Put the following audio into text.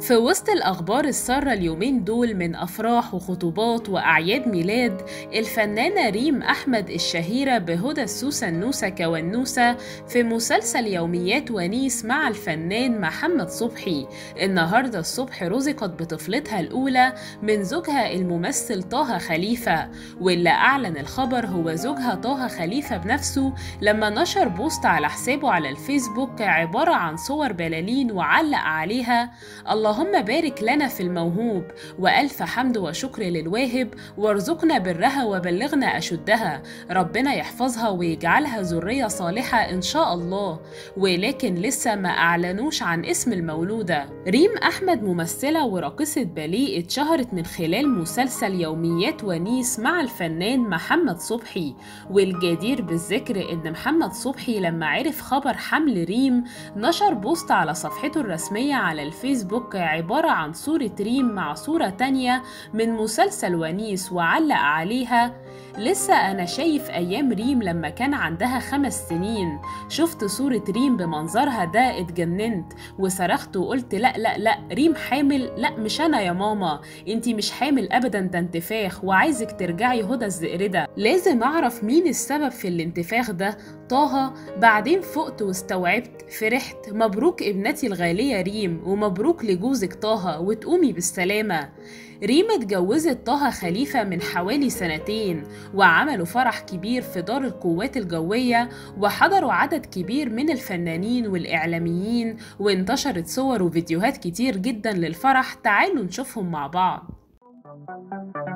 في وسط الأخبار السارة اليومين دول من أفراح وخطوبات وأعياد ميلاد الفنانة ريم أحمد الشهيرة بهدى السوسة النوسة كونوسة في مسلسل يوميات ونيس مع الفنان محمد صبحي النهاردة الصبح رزقت بطفلتها الأولى من زوجها الممثل طه خليفة واللي أعلن الخبر هو زوجها طه خليفة بنفسه لما نشر بوست على حسابه على الفيسبوك عبارة عن صور بلالين وعلق عليها اللهم بارك لنا في الموهوب وألف حمد وشكر للواهب وارزقنا برها وبلغنا أشدها ربنا يحفظها ويجعلها ذرية صالحة إن شاء الله ولكن لسه ما أعلنوش عن اسم المولودة ريم أحمد ممثلة وراقصة باليه اتشهرت من خلال مسلسل يوميات ونيس مع الفنان محمد صبحي والجدير بالذكر إن محمد صبحي لما عرف خبر حمل ريم نشر بوست على صفحته الرسمية على الفيسبوك عبارة عن صورة ريم مع صورة تانية من مسلسل ونيس وعلق عليها لسه أنا شايف أيام ريم لما كان عندها خمس سنين شفت صورة ريم بمنظرها ده اتجننت وصرخت وقلت لا لا لا ريم حامل لا مش أنا يا ماما انتي مش حامل أبدا ده انتفاخ وعايزك ترجعي هدى الزئردة لازم أعرف مين السبب في الانتفاخ ده طه بعدين فقت واستوعبت فرحت مبروك ابنتي الغالية ريم ومبروك لجوزك طه وتقومي بالسلامة ريم اتجوزت طه خليفة من حوالي سنتين وعملوا فرح كبير في دار القوات الجوية وحضروا عدد كبير من الفنانين والإعلاميين وانتشرت صور وفيديوهات كتير جدا للفرح تعالوا نشوفهم مع بعض